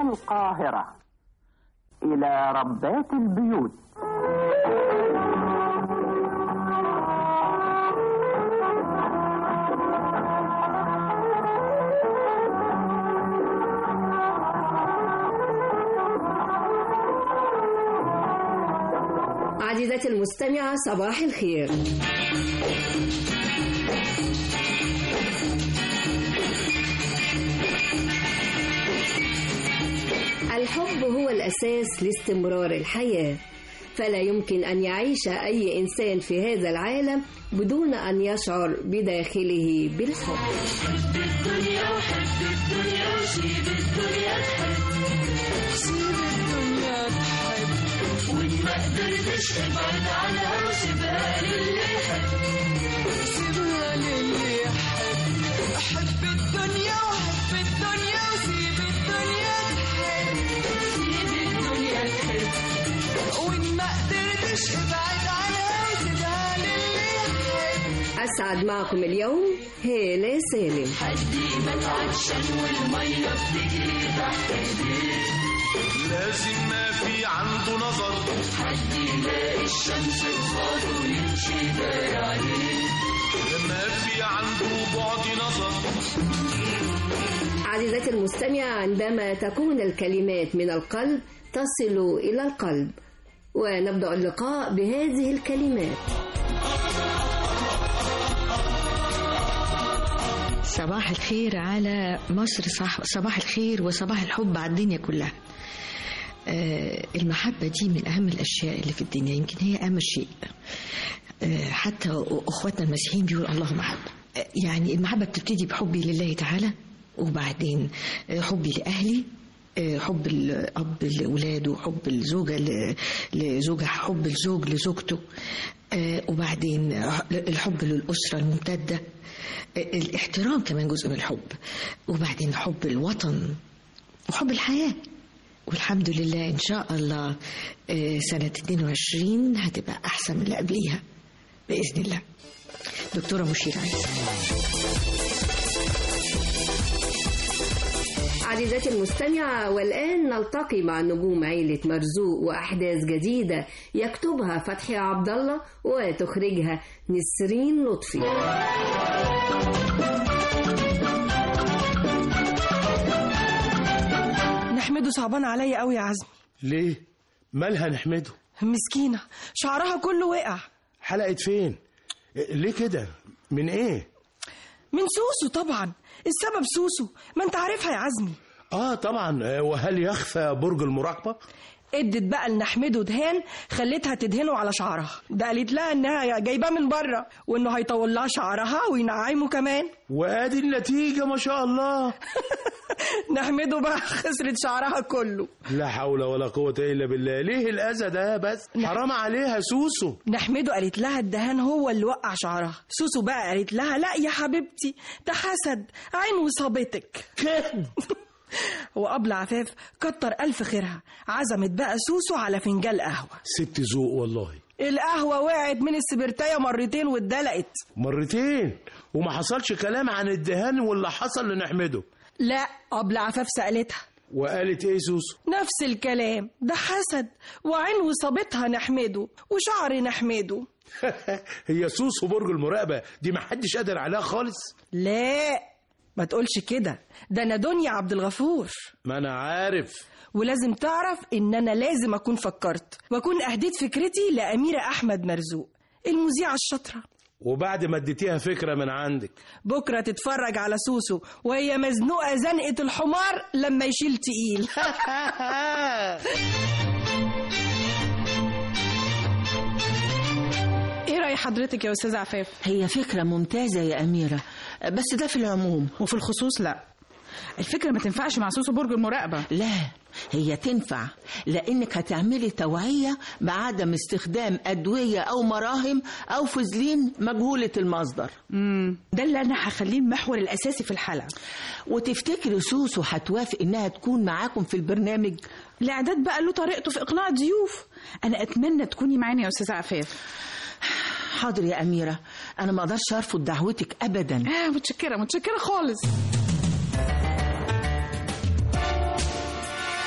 القاهرة إلى ربات البيوت عزيزتي المستمعة صباح الخير الحب هو الأساس لاستمرار الحياة فلا يمكن أن يعيش أي إنسان في هذا العالم بدون أن يشعر بداخله بالحب الدنيا وحب الدنيا وسيب الدنيا تحب سيب الدنيا تحب وإن ما قدرتش ابعد عنها وسيبها للي يحب سيبها للي يحب أحب الدنيا وحب الدنيا وسيب الدنيا تحب سيب الدنيا تحب وإن ما قدرتش ابعد عنها وسيبها للي يحب أسعد معكم اليوم هالة سالم حدي ما تعطشان والمية بتجري تحت ايديه لازم ما في عنده نظر حد يلاقي الشمس قصاده ويمشي داير عليه ما في عنده بعد نظر عزيزتي المستمعة عندما تكون الكلمات من القلب تصل إلى القلب ونبدأ اللقاء بهذه الكلمات صباح الخير على مصر صح صباح الخير وصباح الحب على الدنيا كلها آه، المحبة دي من أهم الأشياء اللي في الدنيا يمكن هي أهم شيء آه، حتى أخواتنا المسيحيين بيقولوا الله محبة آه، يعني المحبة بتبتدي بحبي لله تعالى وبعدين آه، حبي لأهلي آه، حب الأب لأولاده حب الزوجة ل- لزوجها حب الزوج لزوجته آه، وبعدين الحب للأسرة الممتدة آه، الاحترام كمان جزء من الحب وبعدين حب الوطن وحب الحياة والحمد لله إن شاء الله آه، سنة 22 هتبقى أحسن من اللي قبليها بإذن الله دكتورة مشير عايزة عزيزتي المستمعة والآن نلتقي مع نجوم عيلة مرزوق وأحداث جديدة يكتبها فتحي عبد الله وتخرجها نسرين لطفي نحمده صعبان عليا قوي يا عزمي ليه مالها نحمده مسكينة شعرها كله وقع حلقت فين ليه كده من ايه من سوسو طبعا السبب سوسو ما انت عارفها يا عزمي اه طبعا آه، وهل يخفى برج المراقبة ادت بقى لنحمده دهان خلتها تدهنه على شعرها ده قالت لها انها جايباه من بره وانه هيطول لها شعرها وينعمه كمان وادي النتيجة ما شاء الله نحمده بقى خسرت شعرها كله لا حول ولا قوة الا بالله ليه الاذى ده بس حرام عليها سوسو نحمده قالت لها الدهان هو اللي وقع شعرها سوسو بقى قالت لها لا يا حبيبتي ده حسد عين وصابتك كده وقبل عفاف كتر ألف خيرها عزمت بقى سوسو على فنجان قهوة ست ذوق والله القهوة وقعت من السبرتاية مرتين واتدلقت مرتين وما حصلش كلام عن الدهان واللي حصل لنحمده لا قبل عفاف سألتها وقالت ايه سوسو نفس الكلام ده حسد وعين وصابتها نحمده وشعر نحمده هي سوسو برج المراقبة دي ما حدش قادر عليها خالص لا ما تقولش كده ده انا دنيا عبد الغفور ما انا عارف ولازم تعرف ان انا لازم اكون فكرت واكون اهديت فكرتي لاميره احمد مرزوق المذيعه الشاطره وبعد ما اديتيها فكرة من عندك بكره تتفرج على سوسو وهي مزنوقه زنقه الحمار لما يشيل تقيل ايه رأي حضرتك يا استاذ عفاف هي فكرة ممتازة يا أميرة بس ده في العموم وفي الخصوص لا الفكرة ما تنفعش مع سوسو برج المراقبة لا هي تنفع لأنك هتعملي توعية بعدم استخدام أدوية أو مراهم أو فازلين مجهولة المصدر امم ده اللي انا هخليه المحور الاساسي في الحلقة وتفتكري سوسو هتوافق إنها تكون معاكم في البرنامج الاعداد بقى له طريقته في اقناع الضيوف انا اتمنى تكوني معانا يا استاذ عفاف حاضر يا أميرة أنا ما أقدرش أرفض دعوتك أبدا اه متشكرة متشكرة خالص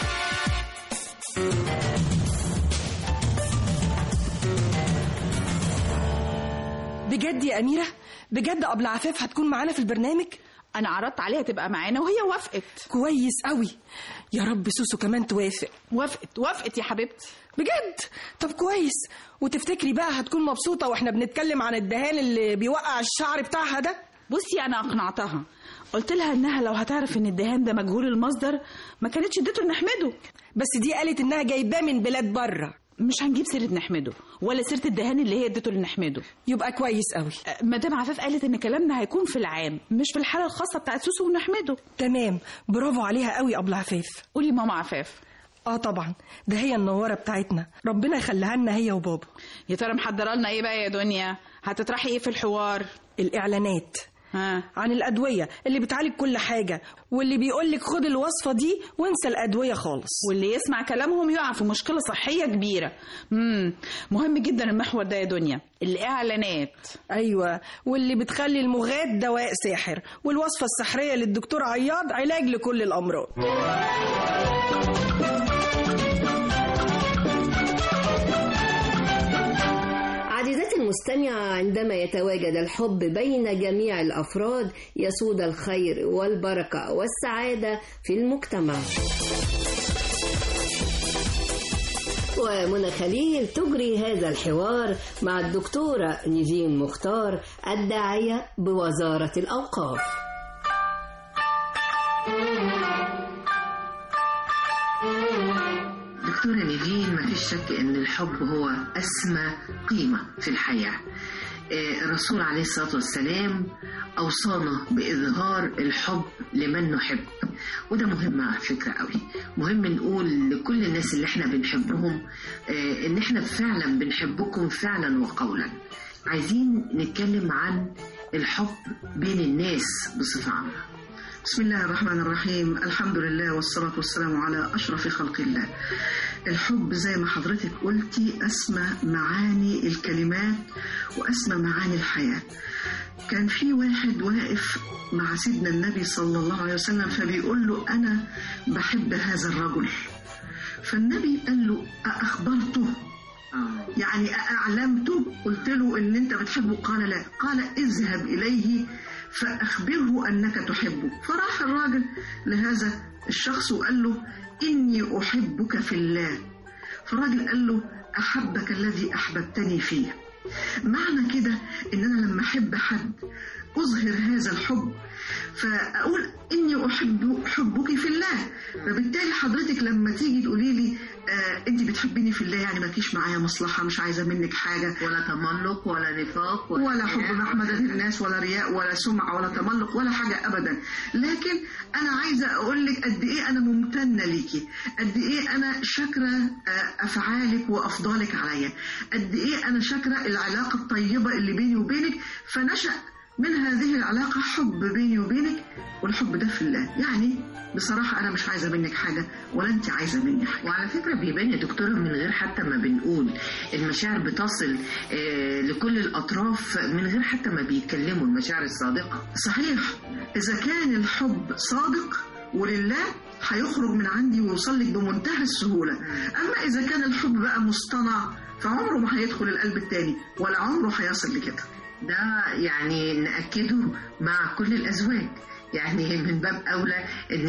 بجد يا أميرة بجد أبلة عفاف هتكون معانا في البرنامج انا عرضت عليها تبقى معانا وهي وافقت كويس قوي يا رب سوسو كمان توافق وافقت وافقت يا حبيبتي بجد طب كويس وتفتكري بقى هتكون مبسوطة واحنا بنتكلم عن الدهان اللي بيوقع الشعر بتاعها ده بصي انا اقنعتها قلت لها انها لو هتعرف ان الدهان ده مجهول المصدر ما كانتش اديته لنحمده بس دي قالت انها جايباه من بلاد بره مش هنجيب سيره نحمده ولا سيره الدهان اللي هي اديته لنحمده يبقى كويس قوي أه، مدام عفاف قالت ان كلامنا هيكون في العام مش في الحاله الخاصه بتاعت سوسو ونحمده تمام برافو عليها قوي أبلة عفاف قولي ماما عفاف اه طبعا ده هي النوارة بتاعتنا ربنا يخليها لنا هي وبابا يا ترى محضره لنا ايه بقى يا دنيا هتطرحي ايه في الحوار الإعلانات ها عن الأدوية اللي بتعالج كل حاجة واللي بيقولك خد الوصفة دي وانسى الأدوية خالص واللي يسمع كلامهم يقع في مشكله صحيه كبيره امم مهم جدا المحور ده يا دنيا الاعلانات أيوة واللي بتخلي المغاد دواء ساحر والوصفة السحرية للدكتور عياض علاج لكل الأمراض عزيزتي المستمعة عندما يتواجد الحب بين جميع الأفراد يسود الخير والبركة والسعادة في المجتمع ومنى خليل تجري هذا الحوار مع الدكتورة نيفين مختار الداعية بوزارة الأوقاف دكتورة نيفين ما فيش شك ان الحب هو اسمى قيمة في الحياة آه، الرسول عليه الصلاة والسلام أوصانا بإظهار الحب لمن نحب وده مهم على فكرة قوي مهم نقول لكل الناس اللي احنا بنحبهم آه، ان احنا فعلا بنحبكم فعلا وقولا عايزين نتكلم عن الحب بين الناس بصفة عامة بسم الله الرحمن الرحيم الحمد لله والصلاة والسلام على أشرف خلق الله الحب زي ما حضرتك قلتي أسمى معاني الكلمات وأسمى معاني الحياة كان في واحد واقف مع سيدنا النبي صلى الله عليه وسلم فبيقول له أنا بحب هذا الرجل فالنبي قال له أأخبرته يعني أعلمته قلت له إن أنت بتحبه قال لا قال اذهب إليه فأخبره أنك تحبه فراح الراجل لهذا الشخص وقال له إني أحبك في الله فالراجل قال له أحبك الذي أحببتني فيه معنى كده إن أنا لما أحب حد أظهر هذا الحب فأقول إني أحب حبك في الله فبالتالي حضرتك لما تيجي تقولي لي آه أنت بتحبيني في الله يعني مالكيش معايا مصلحة مش عايزة منك حاجة ولا تملق ولا نفاق ولا حب محمدة الناس ولا رياء ولا سمعة ولا تملق ولا حاجة أبدا لكن أنا عايزة أقول لك قد إيه أنا ممتنة ليكي قد إيه أنا شاكرة آه، أفعالك وأفضالك عليا قد إيه أنا شاكرة العلاقة الطيبة اللي بيني وبينك فنشأ من هذه العلاقة حب بيني وبينك والحب ده في الله يعني بصراحة أنا مش عايزة منك حاجة ولا أنت عايزة مني حاجة وعلى فكرة بيبان يا دكتورة من غير حتى ما بنقول المشاعر بتصل آه، لكل الأطراف من غير حتى ما بيتكلموا المشاعر الصادقة صحيح إذا كان الحب صادق ولله هيخرج من عندي ويوصل لك بمنتهى السهولة أما إذا كان الحب بقى مصطنع فعمره ما هيدخل القلب التاني ولا عمره هيصل لكده ده يعني نأكده مع كل الأزواج يعني من باب أولى أن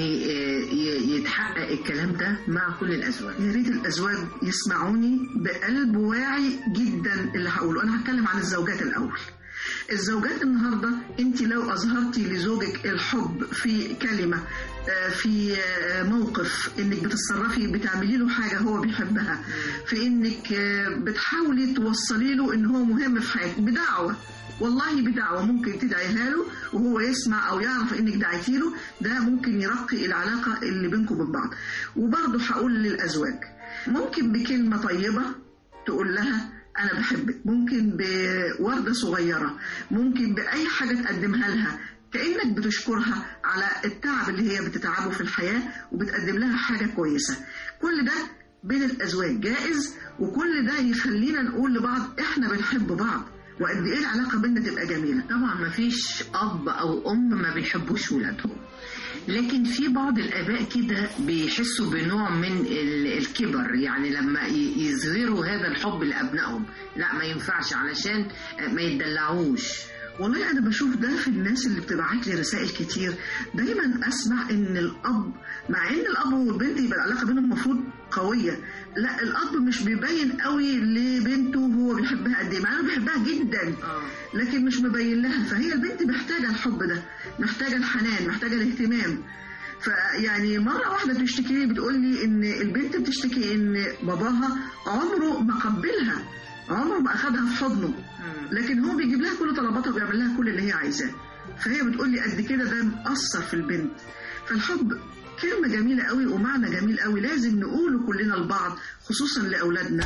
ي- يتحقق الكلام ده مع كل الأزواج يا ريت الأزواج يسمعوني بقلب واعي جدا اللي هقوله أنا هتكلم عن الزوجات الأول الزوجات النهاردة انت لو أظهرتي لزوجك الحب في كلمة آه، في آه، موقف انك بتتصرفي بتعملي له حاجة هو بيحبها في انك آه، بتحاولي توصلي له ان هو مهم في حياتك بدعوة والله بدعوة ممكن تدعيها له وهو يسمع أو يعرف إنك دعيتي له ده ممكن يرقي العلاقة اللي بينكم وبين بعض وبرضه هقول للأزواج ممكن بكلمة طيبة تقول لها أنا بحبك ممكن بوردة صغيرة ممكن بأي حاجة تقدمها لها كأنك بتشكرها على التعب اللي هي بتتعبه في الحياة وبتقدم لها حاجة كويسة كل ده بين الأزواج جائز وكل ده يخلينا نقول لبعض إحنا بنحب بعض وقد إيه العلاقة بينا تبقى جميلة طبعا ما فيش أب أو أم ما بيحبوش ولادهم لكن في بعض الآباء كده بيحسوا بنوع من ال- الكبر يعني لما ي- يظهروا هذا الحب لأبنائهم لا ما ينفعش علشان ما يتدلعوش والله انا بشوف ده في الناس اللي بتبعت لي رسائل كتير دايما اسمع ان الاب مع ان الاب والبنت يبقى العلاقه بينهم المفروض قويه لا الاب مش بيبين قوي لبنته هو بيحبها قد ايه مع انه بيحبها جدا لكن مش مبين لها فهي البنت محتاجه الحب ده محتاجه الحنان محتاجه الاهتمام فيعني مرة واحدة بتشتكي لي بتقول لي إن البنت بتشتكي إن باباها عمره ما قبلها عمره ما أخدها في حضنه لكن هو بيجيب لها كل طلباتها وبيعمل لها كل اللي هي عايزاه فهي بتقول لي قد كده ده مأثر في البنت فالحب كلمة جميلة قوي ومعنى جميل قوي لازم نقوله كلنا لبعض خصوصا لأولادنا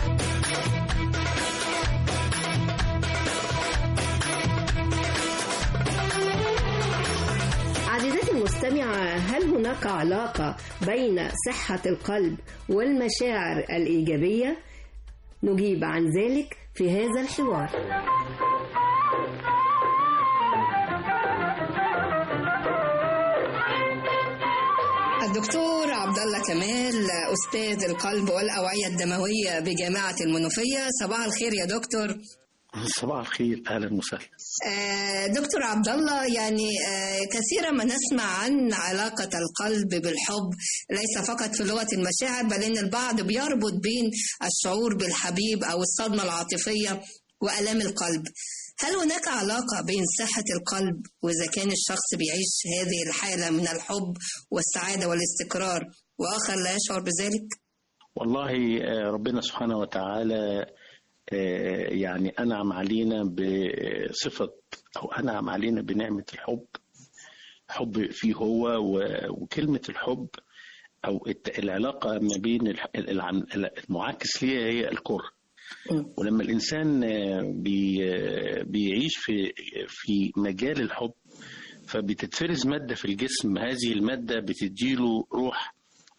عزيزتي المستمعة هل هناك علاقة بين صحة القلب والمشاعر الإيجابية؟ نجيب عن ذلك في هذا الحوار الدكتور عبد الله كمال استاذ القلب والاوعيه الدمويه بجامعه المنوفيه صباح الخير يا دكتور صباح الخير اهلا وسهلا آه، دكتور عبد الله يعني آه، كثيرا ما نسمع عن علاقة القلب بالحب ليس فقط في لغة المشاعر بل إن البعض بيربط بين الشعور بالحبيب أو الصدمة العاطفية وآلام القلب هل هناك علاقة بين صحة القلب وإذا كان الشخص بيعيش هذه الحالة من الحب والسعادة والاستقرار وآخر لا يشعر بذلك؟ والله آه، ربنا سبحانه وتعالى آه، يعني انعم علينا بصفه او انعم علينا بنعمه الحب حب فيه هو و- وكلمه الحب او الت- العلاقه ما بين الح- العم- المعاكس ليها هي الكره ولما الانسان آه، بي آه، بيعيش في في مجال الحب فبتتفرز ماده في الجسم هذه الماده بتديله روح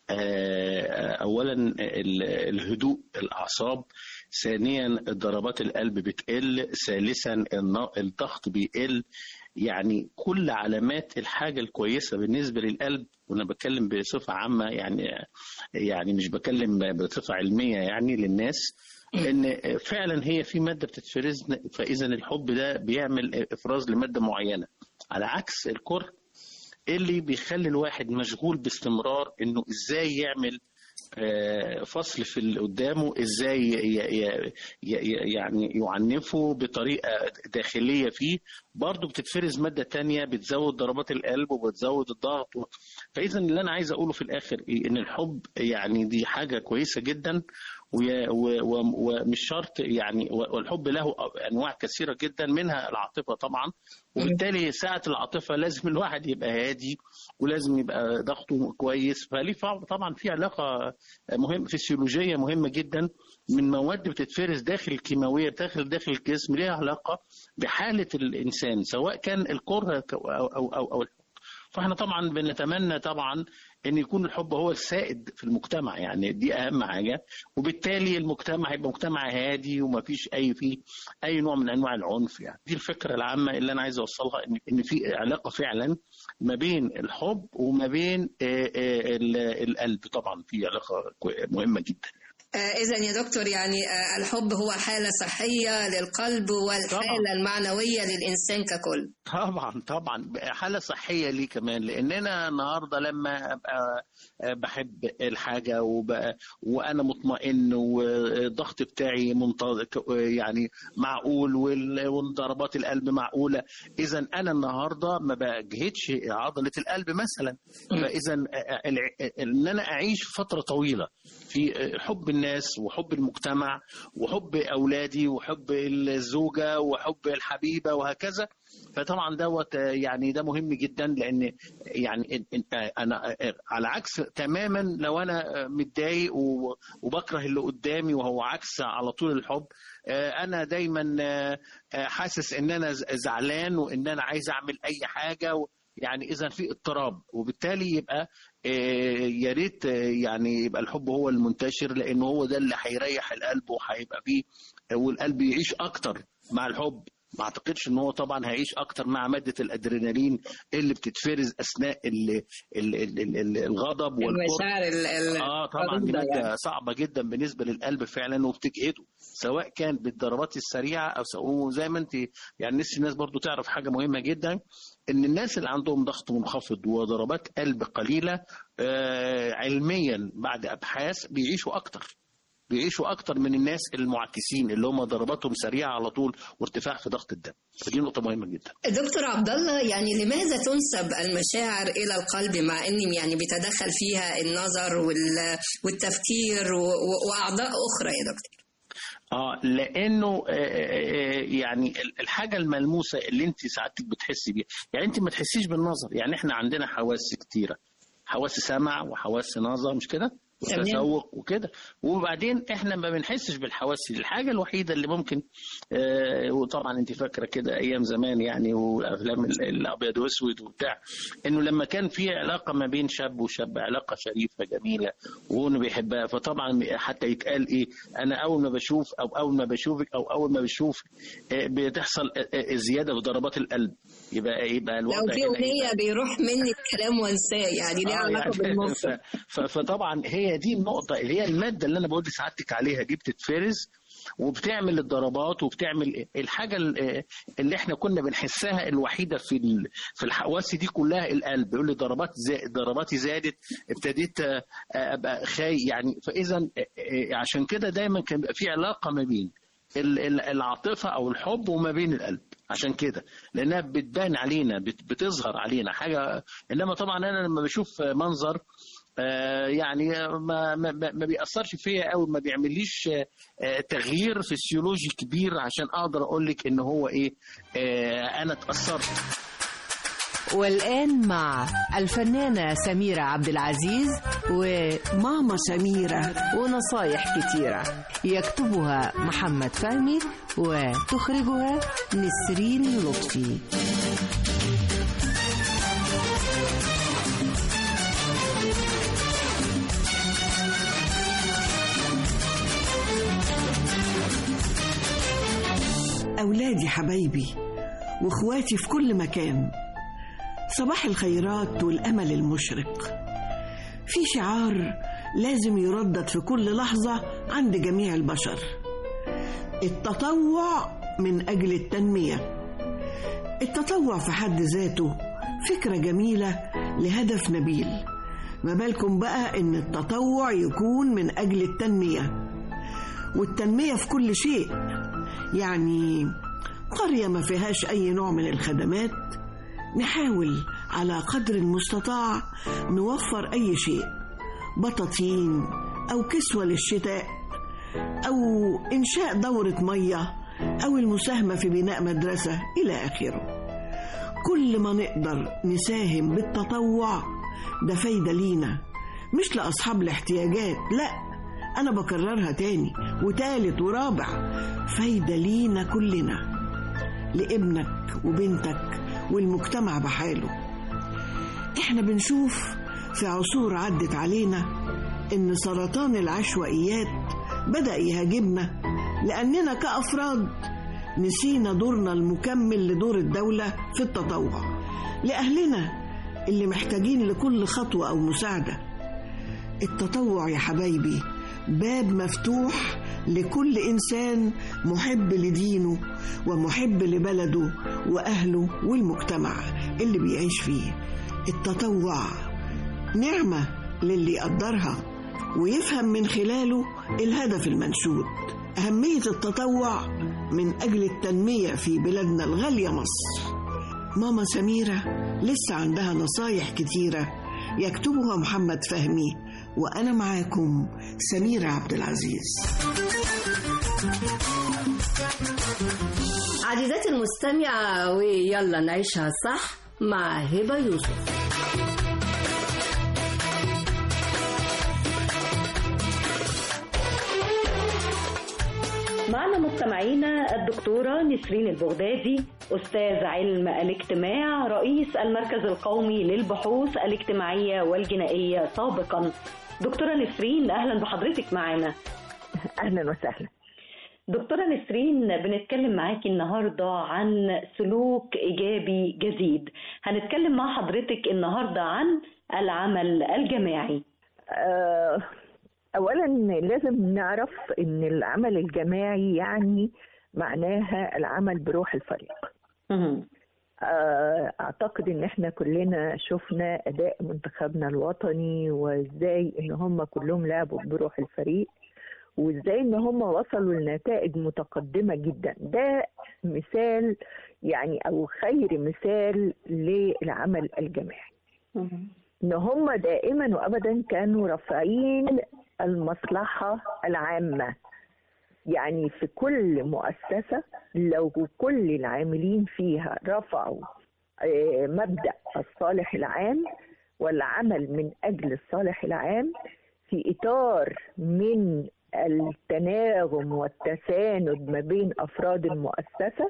آه، اولا ال- الهدوء الاعصاب ثانيا ضربات القلب بتقل ثالثا الن- الضغط بيقل يعني كل علامات الحاجه الكويسه بالنسبه للقلب وانا بتكلم بصفه عامه يعني يعني مش بتكلم بصفه علميه يعني للناس ان فعلا هي في ماده بتتفرز فاذا الحب ده بيعمل افراز لماده معينه على عكس الكره اللي بيخلي الواحد مشغول باستمرار انه ازاي يعمل آه، فصل في اللي قدامه ازاي ي- ي- ي- يعني يعنفه بطريقه داخليه فيه برضه بتتفرز ماده تانية بتزود ضربات القلب وبتزود الضغط فاذا اللي انا عايز اقوله في الاخر إيه؟ ان الحب يعني دي حاجه كويسه جدا ويا- و- و- ومش شرط يعني و- والحب له انواع كثيره جدا منها العاطفه طبعا وبالتالي ساعه العاطفه لازم الواحد يبقى هادي ولازم يبقى ضغطه كويس فليه فع- طبعا في علاقه مهم فسيولوجيه مهمه جدا من مواد بتتفرز داخل الكيماويه داخل داخل الجسم ليها علاقه بحاله الانسان سواء كان الكره ك- او او او, أو الحب فاحنا طبعا بنتمنى طبعا ان يكون الحب هو السائد في المجتمع يعني دي اهم حاجه وبالتالي المجتمع هيبقى مجتمع هادي وما فيش اي فيه اي نوع من انواع العنف يعني دي الفكره العامه اللي انا عايز اوصلها ان ان في علاقه فعلا ما بين الحب وما بين آه، آه، ال- القلب طبعا في علاقه كو- مهمه جدا إذا يا دكتور يعني آه، الحب هو حالة صحية للقلب والحالة المعنوية للإنسان ككل طبعا طبعا حاله صحيه لي كمان لاننا النهارده لما ابقى بحب الحاجه وبقى وانا مطمئن والضغط بتاعي منتظم يعني معقول وال- وضربات القلب معقوله اذا انا النهارده ما بجهدش عضله القلب مثلا فاذا الع- ان انا اعيش فتره طويله في حب الناس وحب المجتمع وحب اولادي وحب الزوجه وحب الحبيبه وهكذا فطبعا دوت يعني ده مهم جدا لان يعني إن- إن- انا على عكس تماما لو انا متضايق و- وبكره اللي قدامي وهو عكس على طول الحب انا دايما حاسس ان انا زعلان وان انا عايز اعمل اي حاجه و- يعني اذا في اضطراب وبالتالي يبقى آه، يا ريت آه، يعني يبقى الحب هو المنتشر لانه هو ده اللي هيريح القلب وهيبقى فيه والقلب يعيش اكتر مع الحب ما اعتقدش ان هو طبعا هيعيش اكتر مع ماده الادرينالين اللي بتتفرز اثناء ال ال ال ال ال الغضب والكره المشاعر ال- ال- اه طبعا دي الغريبة ماده يعني. صعبه جدا بالنسبه للقلب فعلا وبتجهده سواء كان بالضربات السريعه او سواء زي ما انت يعني نفسي الناس برضو تعرف حاجه مهمه جدا ان الناس اللي عندهم ضغط منخفض وضربات قلب قليله آه علميا بعد ابحاث بيعيشوا اكتر بيعيشوا اكتر من الناس المعاكسين اللي هم ضرباتهم سريعه على طول وارتفاع في ضغط الدم فدي نقطه مهمه جدا دكتور عبد الله يعني لماذا تنسب المشاعر الى القلب مع ان يعني بيتدخل فيها النظر وال- والتفكير و- و- واعضاء اخرى يا دكتور اه لانه آه، آه، آه، يعني ال- الحاجه الملموسه اللي انت ساعتك بتحسي بيها يعني انت ما تحسيش بالنظر يعني احنا عندنا حواس كتيره حواس سمع وحواس نظر مش كده تمام. وتذوق وكده وبعدين احنا ما بنحسش بالحواس دي الحاجه الوحيده اللي ممكن آه وطبعا انت فاكره كده ايام زمان يعني وافلام ال- الابيض واسود وبتاع انه لما كان في علاقه ما بين شاب وشاب علاقه شريفه جميله وهو بيحبها فطبعا حتى يتقال ايه انا اول ما بشوف او اول ما بشوفك او اول ما بشوف آه، بتحصل آه، آه، زياده في ضربات القلب يبقى يبقى لو الوضع في هنا اغنيه بيروح مني الكلام وانساه يعني ليها آه علاقه يعني بالنص ف- ف- فطبعا هي دي النقطة اللي هي المادة اللي أنا بقول لسعادتك عليها دي بتتفرز وبتعمل الضربات وبتعمل الحاجة ال- اللي احنا كنا بنحسها الوحيدة في ال- في الحواس دي كلها القلب يقول لي ضربات زا- ضرباتي زادت ابتديت آه، ابقى خاي يعني فاذا آه، آه، عشان كده دايما كان بيبقى في علاقة ما بين ال- ال- العاطفة أو الحب وما بين القلب عشان كده لأنها بتبان علينا بت- بتظهر علينا حاجة إنما طبعا أنا لما بشوف منظر آه، يعني ما ما ما ما بيأثرش فيا قوي ما بيعمليش آه، آه، تغيير فسيولوجي كبير عشان اقدر اقول لك ان هو ايه آه، انا اتأثرت والآن مع الفنانة سميرة عبد العزيز وماما سميرة ونصايح كتيرة يكتبها محمد فهمي وتخرجها نسرين لطفي أولادي حبايبي وإخواتي في كل مكان صباح الخيرات والأمل المشرق في شعار لازم يردد في كل لحظة عند جميع البشر التطوع من أجل التنمية التطوع في حد ذاته فكرة جميلة لهدف نبيل ما بالكم بقى إن التطوع يكون من أجل التنمية والتنمية في كل شيء يعني قرية ما فيهاش أي نوع من الخدمات نحاول على قدر المستطاع نوفر أي شيء بطاطين أو كسوة للشتاء أو إنشاء دورة مية أو المساهمة في بناء مدرسة إلى آخره كل ما نقدر نساهم بالتطوع ده فايدة لينا مش لأصحاب الاحتياجات لا أنا بكررها تاني وتالت ورابع فايدة لينا كلنا لابنك وبنتك والمجتمع بحاله احنا بنشوف في عصور عدت علينا ان سرطان العشوائيات بدأ يهاجمنا لأننا كأفراد نسينا دورنا المكمل لدور الدولة في التطوع لأهلنا اللي محتاجين لكل خطوة أو مساعدة التطوع يا حبايبي باب مفتوح لكل إنسان محب لدينه ومحب لبلده وأهله والمجتمع اللي بيعيش فيه التطوع نعمة للي يقدرها ويفهم من خلاله الهدف المنشود أهمية التطوع من أجل التنمية في بلادنا الغالية مصر ماما سميرة لسه عندها نصايح كتيرة يكتبها محمد فهمي وأنا معاكم سميرة عبد العزيز عزيزاتي المستمعة ويلا نعيشها صح مع هبة يوسف معنا مستمعينا الدكتورة نسرين البغدادي أستاذ علم الاجتماع رئيس المركز القومي للبحوث الاجتماعية والجنائية سابقا دكتورة نسرين أهلا بحضرتك معنا أهلا وسهلا دكتورة نسرين بنتكلم معاكي النهاردة عن سلوك إيجابي جديد هنتكلم مع حضرتك النهاردة عن العمل الجماعي آه، اولا لازم نعرف ان العمل الجماعي يعني معناها العمل بروح الفريق آه، اعتقد ان احنا كلنا شفنا اداء منتخبنا الوطني وازاي ان هم كلهم لعبوا بروح الفريق وازاي ان هم وصلوا لنتائج متقدمه جدا ده مثال يعني او خير مثال للعمل الجماعي ان هم دائما وابدا كانوا رافعين المصلحه العامه يعني في كل مؤسسه لو كل العاملين فيها رفعوا آه، مبدا الصالح العام والعمل من اجل الصالح العام في اطار من التناغم والتساند ما بين افراد المؤسسه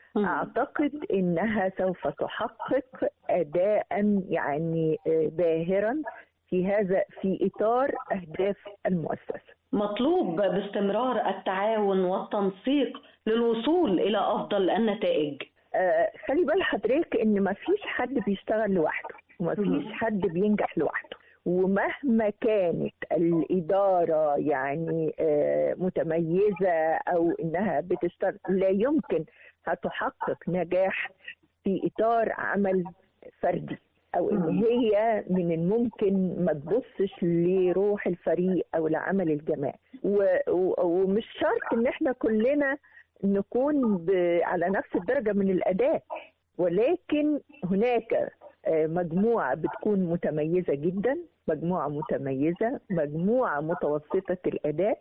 اعتقد انها سوف تحقق اداء يعني آه، باهرا في هذا في اطار اهداف المؤسسه مطلوب باستمرار التعاون والتنسيق للوصول إلى أفضل النتائج آه، خلي بال حضرتك ان ما فيش حد بيشتغل لوحده وما فيش حد بينجح لوحده ومهما كانت الإدارة يعني آه، متميزة أو إنها بتشتغل لا يمكن هتحقق نجاح في إطار عمل فردي أو إن هي من الممكن ما تبصش لروح الفريق أو العمل الجماعي و- و- ومش شرط إن إحنا كلنا نكون ب- على نفس الدرجة من الأداء ولكن هناك آه، مجموعة بتكون متميزة جدا مجموعة متميزة مجموعة متوسطة الأداء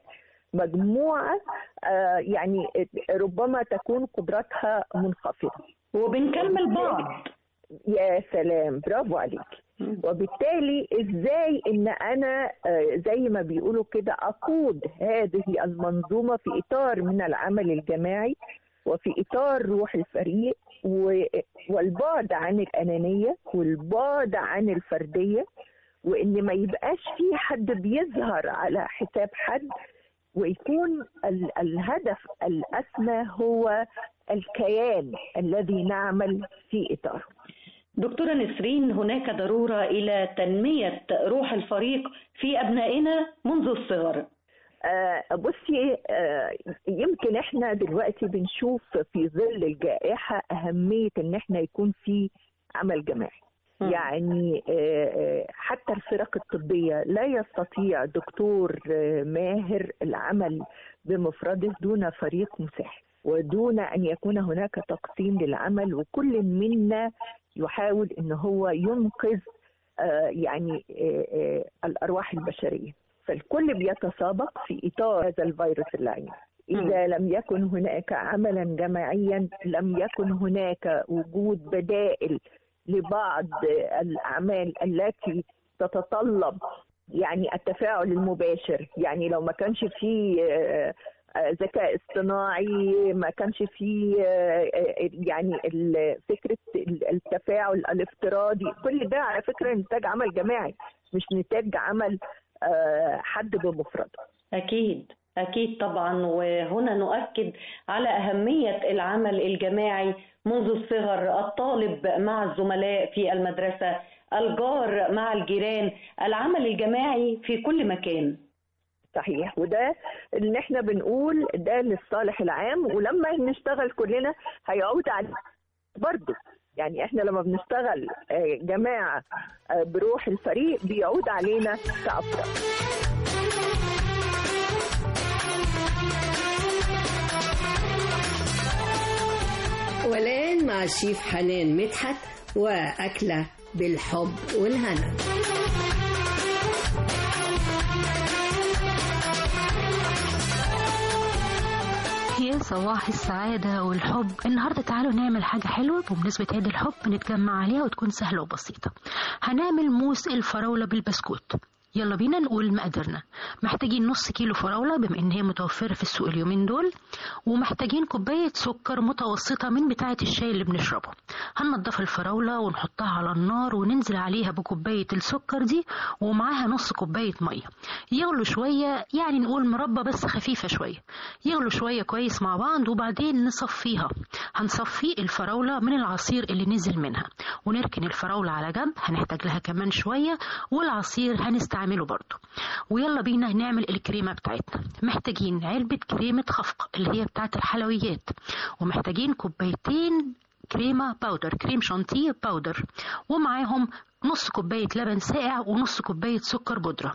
مجموعة آه، يعني ربما تكون قدراتها منخفضة وبنكمل بعض يا سلام برافو عليك وبالتالي ازاي ان انا آه، زي ما بيقولوا كده اقود هذه المنظومه في اطار من العمل الجماعي وفي اطار روح الفريق و- والبعد عن الانانيه والبعد عن الفرديه وان ما يبقاش في حد بيظهر على حساب حد ويكون ال- الهدف الاسمى هو الكيان الذي نعمل في اطاره دكتورة نسرين هناك ضرورة إلى تنمية روح الفريق في أبنائنا منذ الصغر آه، بصي آه، يمكن احنا دلوقتي بنشوف في ظل الجائحة أهمية إن احنا يكون في عمل جماعي يعني آه، آه، حتى الفرق الطبية لا يستطيع دكتور آه، ماهر العمل بمفرده دون فريق مساعد ودون أن يكون هناك تقسيم للعمل وكل منا يحاول أن هو ينقذ آه، يعني آه، آه، الأرواح البشرية فالكل بيتسابق في إطار هذا الفيروس اللعين إذا لم يكن هناك عملا جماعيا لم يكن هناك وجود بدائل لبعض الأعمال التي تتطلب يعني التفاعل المباشر يعني لو ما كانش فيه آه، آه، ذكاء اصطناعي ما كانش فيه آه، آه، يعني ال- فكرة التفاعل الافتراضي كل ده على فكرة نتاج عمل جماعي مش نتاج عمل آه، حد بمفرده أكيد أكيد طبعا وهنا نؤكد على أهمية العمل الجماعي منذ الصغر الطالب مع الزملاء في المدرسة الجار مع الجيران العمل الجماعي في كل مكان صحيح وده اللي احنا بنقول ده للصالح العام ولما نشتغل كلنا هيعود على برضه يعني احنا لما بنشتغل آه، جماعة آه، بروح الفريق بيعود علينا كأفراد والآن مع الشيف حنان مدحت وأكلة بالحب والهنا يا صباح السعادة والحب النهاردة تعالوا نعمل حاجة حلوة بمناسبة عيد الحب نتجمع عليها وتكون سهلة وبسيطة هنعمل موس الفراولة بالبسكوت يلا بينا نقول مقاديرنا محتاجين نص كيلو فراولة بما ان هي متوفرة في السوق اليومين دول ومحتاجين كوباية سكر متوسطة من بتاعة الشاي اللي بنشربه هننضف الفراولة ونحطها على النار وننزل عليها بكوباية السكر دي ومعاها نص كوباية مية يغلوا شوية يعني نقول مربى بس خفيفة شوية يغلوا شوية كويس مع بعض وبعدين نصفيها هنصفي الفراولة من العصير اللي نزل منها ونركن الفراولة على جنب هنحتاج لها كمان شوية والعصير هنستعمله برضو ويلا بينا نعمل الكريمة بتاعتنا محتاجين علبة كريمة خفق اللي هي بتاعت الحلويات ومحتاجين كوبايتين كريمة باودر كريم شانتيه باودر ومعاهم نص كوباية لبن ساقع ونص كوباية سكر بودرة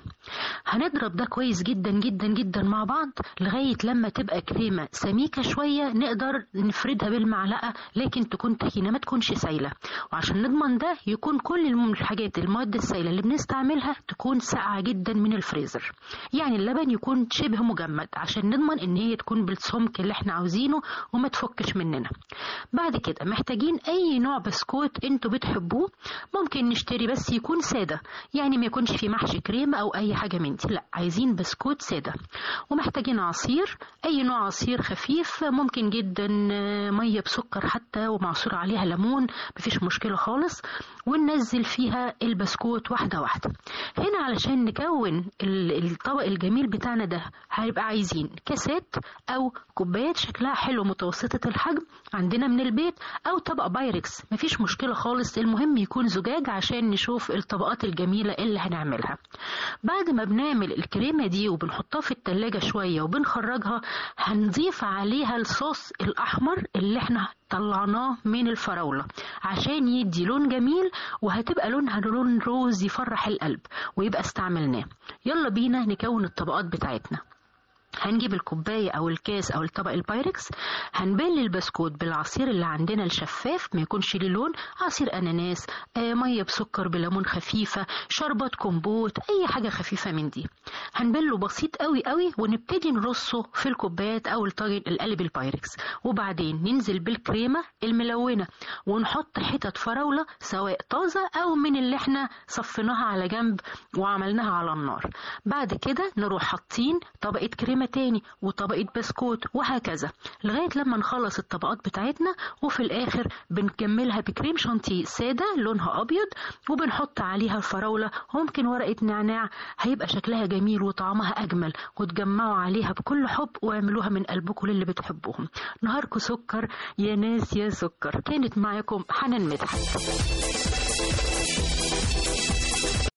هنضرب ده كويس جدا جدا جدا مع بعض لغاية لما تبقى كريمة سميكة شوية نقدر نفردها بالمعلقة لكن تكون تخينة ما تكونش سايلة وعشان نضمن ده يكون كل الم- الحاجات المواد السايلة اللي بنستعملها تكون ساقعة جدا من الفريزر يعني اللبن يكون شبه مجمد عشان نضمن ان هي تكون بالسمك اللي احنا عاوزينه وما تفكش مننا بعد كده محتاجين اي نوع بسكوت انتوا بتحبوه ممكن نشتري بس يكون سادة يعني ما يكونش فيه محشي كريمة او اي حاجة من دي لا عايزين بسكوت سادة ومحتاجين عصير اي نوع عصير خفيف ممكن جدا آه، مية بسكر حتى ومعصور عليها ليمون مفيش مشكلة خالص وننزل فيها البسكوت واحدة واحدة هنا علشان نكون ال- الطبق الجميل بتاعنا ده هيبقى عايزين كاسات او كوبايات شكلها حلو متوسطة الحجم عندنا من البيت او طبق بايركس مفيش مشكلة خالص المهم يكون زجاج عشان نشوف الطبقات الجميلة اللي هنعملها بعد ما بنعمل الكريمة دي وبنحطها في التلاجة شوية وبنخرجها هنضيف عليها الصوص الأحمر اللي احنا طلعناه من الفراولة عشان يدي لون جميل وهتبقى لونها لون روز يفرح القلب ويبقى استعملناه يلا بينا نكون الطبقات بتاعتنا هنجيب الكوباية أو الكاس أو الطبق البايركس هنبل البسكوت بالعصير اللي عندنا الشفاف ما يكونش ليه لون عصير أناناس آه مية بسكر بليمون خفيفة شربات كومبوت أي حاجة خفيفة من دي هنبله بسيط قوي قوي ونبتدي نرصه في الكوبايات أو الطاجن القلب البايركس وبعدين ننزل بالكريمة الملونة ونحط حتت فراولة سواء طازة أو من اللي احنا صفيناها على جنب وعملناها على النار بعد كده نروح حاطين طبقة كريمة تاني وطبقة بسكوت وهكذا لغاية لما نخلص الطبقات بتاعتنا وفي الآخر بنكملها بكريم شانتيه سادة لونها أبيض وبنحط عليها الفراولة وممكن ورقة نعناع هيبقى شكلها جميل وطعمها أجمل وتجمعوا عليها بكل حب واعملوها من قلبكم للي بتحبوهم نهاركم سكر يا ناس يا سكر كانت معاكم حنان مدحت